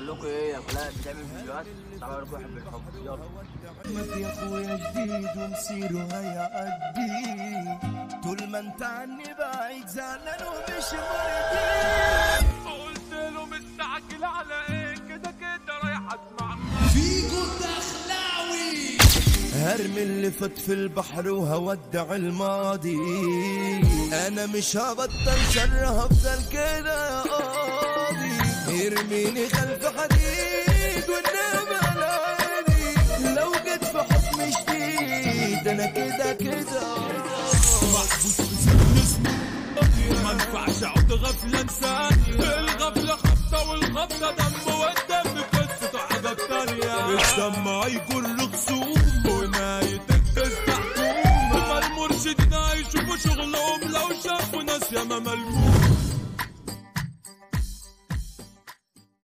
لكم ايه يا فلان بتعمل فيديوهات تعالوا اقول لكم واحد بالحب يلا احمد يا اخويا جديد ومصيره هيعدي طول ما انت عني بعيد زعلان ومش مرضي قلت له مستعجل على ايه كده كده رايح اسمع فيجو دخلاوي هرمي اللي فات في البحر وهودع الماضي انا مش هبطل شر هفضل كده يا قاضي ارميني خلف حديد والنعمة العالي لو جيت في حكم شديد انا كده كده محبوس بسبب اسمه ما ينفعش اقعد غفلة انساني الغفلة خبطة والخبطة دم والدم قصته حاجة تانية الدم هيجر خصوم ونهايتك تستحكم هما المرشدين هيشوفوا شغلهم لو شافوا ناس ياما ملموم